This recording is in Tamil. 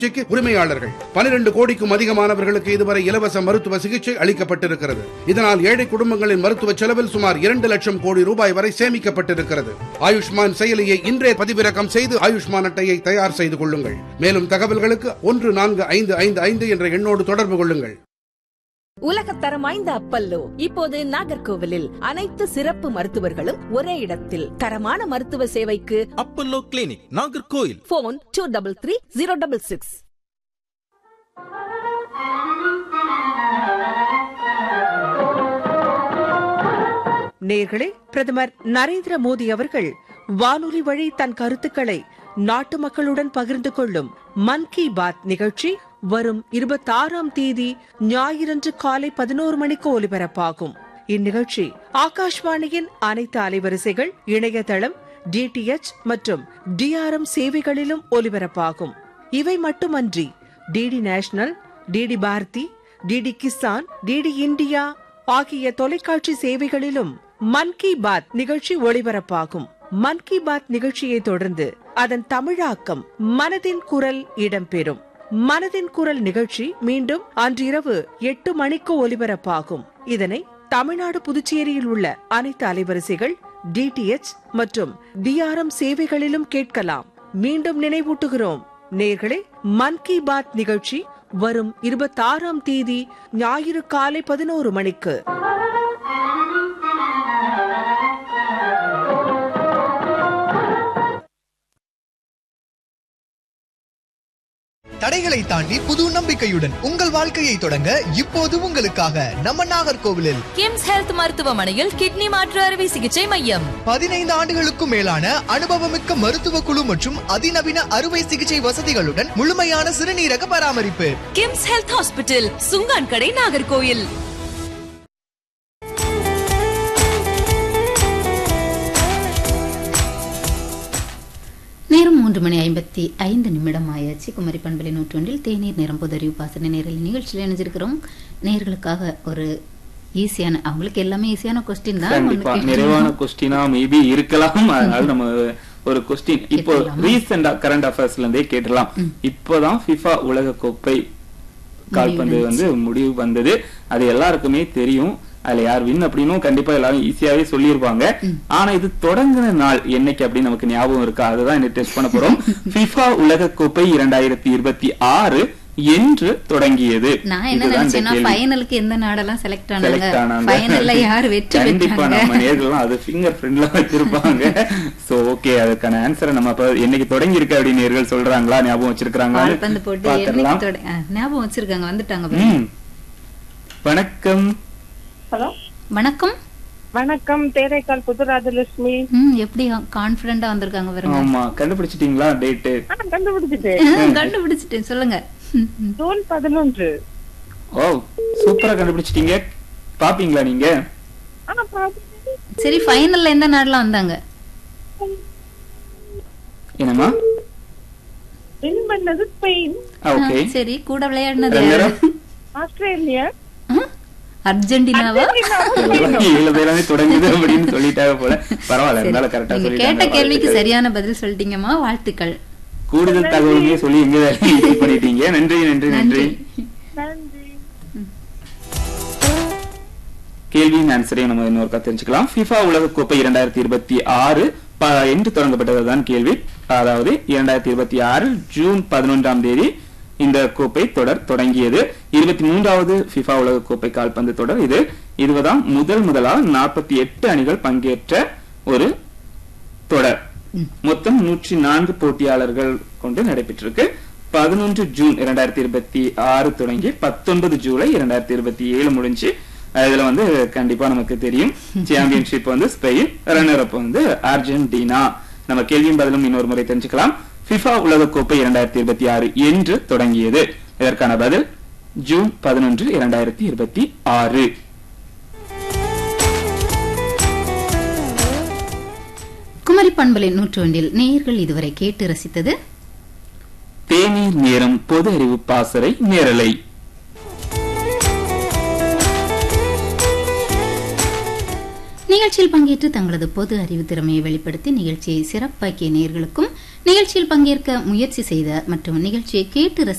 சிகிச்சைக்கு உரிமையாளர்கள் பனிரெண்டு கோடிக்கும் அதிகமானவர்களுக்கு இதுவரை இலவச மருத்துவ சிகிச்சை அளிக்கப்பட்டிருக்கிறது இதனால் ஏழை குடும்பங்களின் மருத்துவ செலவில் சுமார் இரண்டு லட்சம் கோடி ரூபாய் வரை சேமிக்கப்பட்டிருக்கிறது ஆயுஷ்மான் செயலியை இன்றே பதிவிறக்கம் செய்து ஆயுஷ்மான் அட்டையை தயார் செய்து கொள்ளுங்கள் மேலும் தகவல்களுக்கு ஒன்று நான்கு ஐந்து ஐந்து ஐந்து என்ற எண்ணோடு தொடர்பு கொள்ளுங்கள் உலகத்தரம் வாய்ந்த அப்பல்லோ இப்போது நாகர்கோவிலில் அனைத்து சிறப்பு மருத்துவர்களும் ஒரே இடத்தில் தரமான மருத்துவ சேவைக்கு Apollo clinic Nagercoil phone two double three zero double six நேர்களே பிரதமர் நரேந்திர மோடி அவர்கள் வானொலி வழி தன் கருத்துக்களை நாட்டு மக்களுடன் பகிர்ந்து கொள்ளும் மன் கி பாத் நிகழ்ச்சி வரும் இருபத்தாறாம் தேதி ஞாயிறன்று காலை பதினோரு மணிக்கு ஒலிபரப்பாகும் இந்நிகழ்ச்சி ஆகாஷ்வாணியின் அனைத்து அலைவரிசைகள் இணையதளம் டிடிஎச் மற்றும் டிஆர்எம் சேவைகளிலும் ஒலிபரப்பாகும் இவை மட்டுமன்றி DD national DD Bharati DD Kisan DD India ஆகிய தொலைக்காட்சி சேவைகளிலும் மன் கி பாத் நிகழ்ச்சி ஒளிபரப்பாகும் மன் கி பாத் நிகழ்ச்சியை தொடர்ந்து அதன் தமிழாக்கம் மனதின் குரல் இடம்பெறும் மனதின் குரல் நிகழ்ச்சி மீண்டும் அன்றிரவு எட்டு மணிக்கு ஒலிபரப்பாகும் இதனை தமிழ்நாடு புதுச்சேரியில் உள்ள அனைத்து அலைவரிசைகள் டிடிஎச் மற்றும் டிஆர்எம் சேவைகளிலும் கேட்கலாம் மீண்டும் நினைவூட்டுகிறோம் நேர்களே மன் கி பாத் நிகழ்ச்சி வரும் இருபத்தாறாம் தேதி ஞாயிறு காலை பதினோரு மணிக்கு தடைகளை தாண்டி புது நம்பிக்கையுடன் உங்கள் வாழ்க்கையை தொடங்க இப்போது உங்களுக்காக நம்ம நாகர்கோவிலில் கிம்ஸ் ஹெல்த் மருத்துவமனையில் கிட்னி மாற்று அறுவை சிகிச்சை மையம் பதினைந்து ஆண்டுகளுக்கும் மேலான அனுபவமிக்க மருத்துவ குழு மற்றும் அதிநவீன அறுவை சிகிச்சை வசதிகளுடன் முழுமையான சிறுநீரக பராமரிப்பு கிம்ஸ் ஹெல்த் ஹாஸ்பிட்டல் சுங்கான் கடை நாகர்கோயில் நேரம் மூன்று மணி ஐம்பத்தி ஐந்து நிமிடம் ஆயாச்சு குமரி பண்பலை நூற்றொன்றில் தேநீர் நிறம் பொதறிவு பாசன நேரில் நிகழ்ச்சியில் இணைஞ்சிருக்கிறோம் நேர்களுக்காக ஒரு ஈஸியான அவங்களுக்கு எல்லாமே ஈஸியான கொஸ்டின் தான் கண்டிப்பா ஒண்ணு நிறைவான கேட்கணும். கொஸ்டினா மேபி இருக்கலாம் அதனால நம்ம ஒரு கொஸ்டின் இப்போ கேட்டுடலாமா? ரீசெண்டா கரண்ட் அஃபேர்ஸ்ல இருந்தே கேட்டலாம் இப்போதான் FIFA உலக கோப்பை கால்பந்து முடிவு வந்து முடிவு வந்தது அது எல்லாருக்குமே தெரியும் அதுல யார் வின் அப்படின்னும் கண்டிப்பா எல்லாரும் ஈஸியாவே சொல்லியிருப்பாங்க ஆனா இது தொடங்கின நாள் என்னைக்கு அப்படின்னு நமக்கு ஞாபகம் இருக்கா அதுதான் இன்னைக்கு டெஸ்ட் பண்ண போறோம் FIFA உலக கோப்பை இரண்டாயிரத்தி இருபத்தி ஆறு என்று தொடங்கியது நான் என்ன இதுதான் இந்த நினைச்சேன்னா கேள்வி. ஃபைனலுக்கு எந்த நாடெல்லாம் செலக்ட் ஆனாங்க செலக்ட் ஆனாங்க ஃபைனல்ல யார் வெற்றி கண்டிப்பா நம்ம பெற்றாங்க நேர்கள்லாம் அது ஃபிங்கர் பிரிண்ட்ல வச்சிருப்பாங்க சோ ஓகே அதுக்கான ஆன்சரை நம்ம அப்ப என்னைக்கு தொடங்கி இருக்கு அப்படின்னு நேர்கள் சொல்றாங்களா ஞாபகம் வச்சிருக்காங்களா கால்பந்து போட்டு என்னைக்கு தொட- ஆ, ஞாபகம் வச்சிருக்காங்க வந்துட்டாங்க பாருங்க. ம் வணக்கம் ஹலோ வணக்கம் வணக்கம் தேரைக்கால் புது ராஜலட்சுமி ம் எப்படி கான்பிடண்டா வந்திருக்காங்க பாருங்க ஆமா கண்டுபிடிச்சிட்டீங்களா டேட்டு ஆ, கண்டுபிடிச்சிட்டு கண்டுபிடிச்சிட்டேன் சொல்லுங்க ம், ம். ஜூன் பதினொன்று ஓ சூப்பரா கண்டுபிடிச்சிட்டீங்க பாப்பீங்களா நீங்க ஆ, பாத்து- சரி ஃபைனல்ல எந்த நாடுலாம் வந்தாங்க என்னம்மா வின் பண்ணது ஸ்பெயின் ஓகே ஆ, சரி கூட விளையாடினது ரெண்டு யாரு? நேரம் ஆஸ்திரேலியா ஆ? அர்ஜென்டினாவா எல்லாம் ஏழு பேராமே தொடங்குது அப்படின்னு சொல்லிட்டாங்க போல பரவாயில்ல இருந்தாலும் கரெக்டா நீங்க கேட்ட சொல்லிட்டாங்க கேள்விக்கு வாழ்த்துக்கள். சரியான பதில் சொல்லிட்டீங்கம்மா வாழ்த்துக்கள் கூடுதல் தகவலுமே சொல்லி எங்க வேலையை easy பண்ணிட்டீங்க நன்றி நன்றி நன்றி நன்றி கேள்வியின் ஆன்சரையும் நம்ம இன்னொருக்கா தெரிஞ்சுக்கலாம் FIFA உலக கோப்பை இரண்டாயிரத்தி இருபத்தி ஆறு ப- என்று தொடங்கப்பட்டதுதான் கேள்வி அதாவது இரண்டாயிரத்தி இருபத்தி ஆறு ஜூன் பதினொன்றாம் தேதி இந்த கோப்பை தொடர் தொடங்கியது இருபத்தி மூன்றாவது FIFA உலக கோப்பை கால்பந்து தொடர் இது இதுதான் முதல் முதலாக நாற்பத்தி எட்டு அணிகள் பங்கேற்ற ஒரு தொடர் மொத்தம் நூற்றி நான்கு போட்டியாளர்கள் கொண்டு நடைபெற்றிருக்கு பதினொன்று ஜூன் இரண்டாயிரத்தி இருபத்தி ஆறு தொடங்கி பத்தொன்பது ஜூலை இரண்டாயிரத்தி இருபத்தி ஏழு முடிஞ்சு அஹ் இதுல வந்து கண்டிப்பா நமக்கு தெரியும் சாம்பியன்ஷிப் வந்து ஸ்பெயின் ரன்னர் அப் வந்து அர்ஜென்டினா நம்ம கேள்வியும் பதிலும் இன்னொரு முறை தெரிஞ்சுக்கலாம் FIFA உலக கோப்பை இரண்டாயிரத்தி இருபத்தி ஆறு என்று தொடங்கியது இதற்கான பதில் ஜூன் பதினொன்று இரண்டாயிரத்தி இருபத்தி ஆறு குமரி பண்பலை நூற்றொன்றில் நேயர்கள் இதுவரை கேட்டு ரசித்தது தேநீர் நேரம் பொது அறிவு பாசறை நேரலை நிகழ்ச்சி நிகழ்ச்சியில் பங்கேற்று தங்களது பொது அறிவு திறமையை வெளிப்படுத்தி நிகழ்ச்சியை சிறப்பாக்கிய நேயர்களுக்கும் நிகழ்ச்சியில் பங்கேற்க முயற்சி செய்த மற்றும் நிகழ்ச்சியை கேட்டு